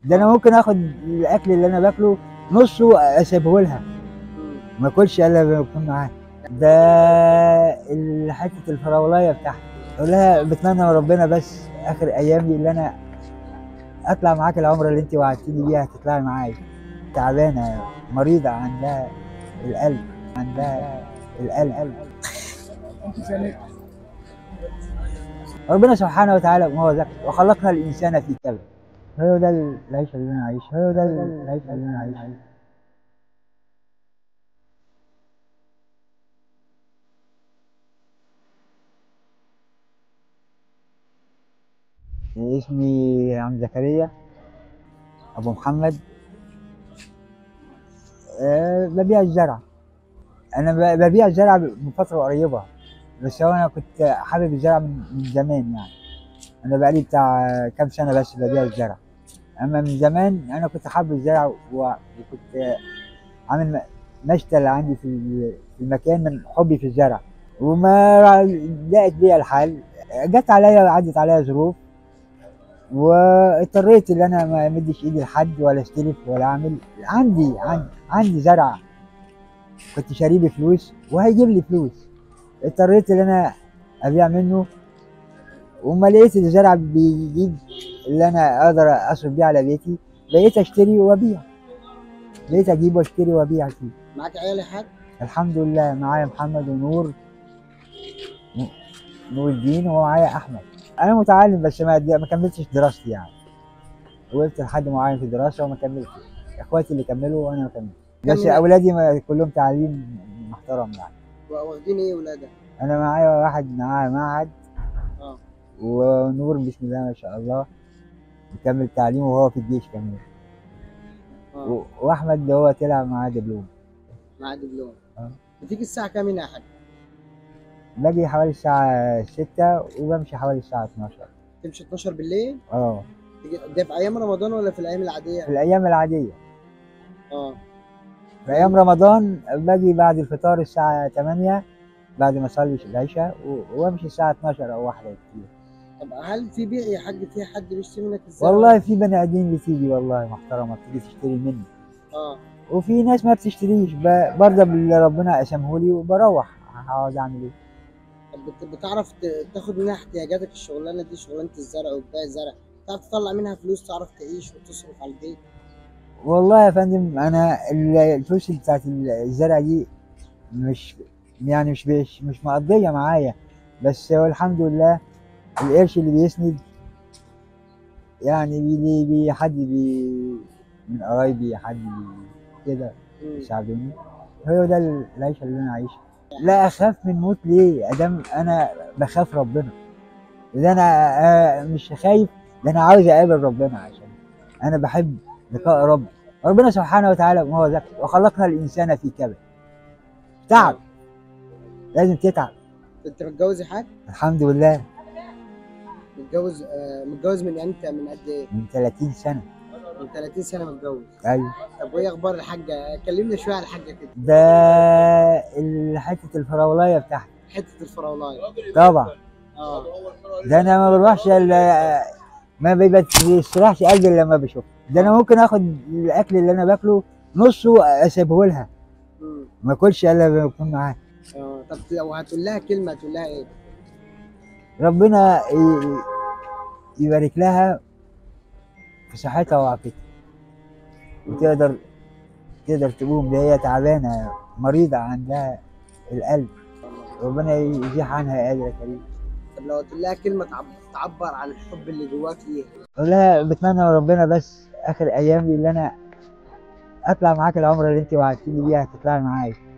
ده انا ممكن اخد الاكل اللي انا باكله نصه اسيبه لها مم. ما اكلش الا لما اكون معاها ده ال- حته الفراولايه بتاعتي اقول لها بتمنى من ربنا بس اخر ايامي اللي انا اطلع معاك العمره اللي انت وعدتيني بيها تطلعي معايا تعبانه مريضه عندها القلب عندها القلب ربنا سبحانه وتعالى ما هو ذكر وخلقنا الانسان في كبد هو ده العيشه اللي انا عايشها هو ده العيشه اللي انا عايشها اسمي عم زكريا ابو محمد أه ببيع الزرع انا ب- ببيع الزرع من فتره قريبه بس هو انا كنت حابب الزرع من, من زمان يعني انا بقالي بتاع كام سنه بس ببيع الزرع اما من زمان انا كنت حابب الزرع و- وكنت عامل م- مشتل عندي في ال- في المكان من حبي في الزرع وما لقيت بيها الحال جت عليا عدت عليا ظروف واضطريت ان انا ما امدش ايدي لحد ولا استلف ولا اعمل عندي عندي عندي زرع كنت شاريه بفلوس وهيجيب لي فلوس اضطريت ان انا ابيع منه وما لقيت الزرع بيجيب اللي انا اقدر اصرف بيه على بيتي بقيت اشتري وابيع بقيت اجيب واشتري وابيع فيه معاك عيال يا حاج الحمد لله معايا محمد ونور نور الدين ومعايا احمد انا متعلم بس ما ما كملتش دراستي يعني وقفت لحد معين في الدراسه وما كملتش اخواتي اللي كملوا وانا ما كملتش بس كمل. اولادي ما كلهم تعليم محترم يعني واخدين ايه ولادك؟ انا معايا واحد معاه معهد اه ونور بسم الله ما شاء الله مكمل تعليمه وهو في الجيش كمان اه و- واحمد اللي هو طلع معاه دبلوم معاه دبلوم اه. بتيجي الساعة كام هنا يا حاج؟ باجي حوالي الساعه 6 وبمشي حوالي الساعه 12 تمشي 12 بالليل؟ اه تيجي ده في أيام رمضان ولا في الأيام العادية؟ في الايام العاديه اه في ايام رمضان باجي بعد الفطار الساعه 8 بعد ما اصلي العشاء و- وامشي الساعه 12 او واحدة كتير طب هل في بيع يا حاج في حد بيشتري منك الزرع؟ والله في بني ادمين بتيجي والله محترمه بتيجي تشتري مني اه وفي ناس ما بتشتريش ب- برضه باللي ربنا قسمه لي وبروح هقعد اعمل ايه طب بت- بتعرف ت- تاخد منها احتياجاتك الشغلانة دي شغلانة الزرع وبيع الزرع تعرف تطلع منها فلوس تعرف تعيش وتصرف على البيت والله يا فندم انا ال- الفلوس بتاعت الزرع دي مش يعني مش مش, مش مقضيه معايا بس هو الحمد لله القرش اللي بيسند يعني بي بي حد بي من قرايبي حد بي- كده مم. يساعدوني هو ده العيشه اللي انا عايشها لا اخاف من موت ليه ادام انا بخاف ربنا ده انا آه، مش خايف ده انا عاوز اقابل ربنا عشان انا بحب لقاء رب ربنا سبحانه وتعالى ما هو ذكر وخلقنا الانسان في كبد تعب لازم تتعب انت متجوز يا حاج؟ الحمد لله متجوز آه متجوز من امتى من قد ايه؟ من 30 سنه من 30 سنة متجوز ايوه طب وايه اخبار الحاجة؟ كلمنا شوية على الحاجة كده ده ال- حته الفراولايه بتاعتي حتة الفراولاية طبعا اه ده انا ما بروحش الا ما بيستريحش قلبي الا لما بشوفها ده انا ممكن اخد الاكل اللي انا باكله نصه اسيبه لها مم. ما اكلش الا لما اكون معاها اه طب لو هتقول لها كلمة هتقول لها ايه؟ ربنا ي- يبارك لها في صحتها وعافيتها وتقدر تقدر تقوم ده هي تعبانه مريضه عندها القلب ربنا يزيح عنها يا قادر يا كريم طب لو هتقول لها كلمة تعب- تعبر عن الحب اللي جواك ليها اقول لها بتمنى من ربنا بس اخر ايامي اللي انا اطلع معاك العمره اللي انت وعدتيني بيها تطلعي معايا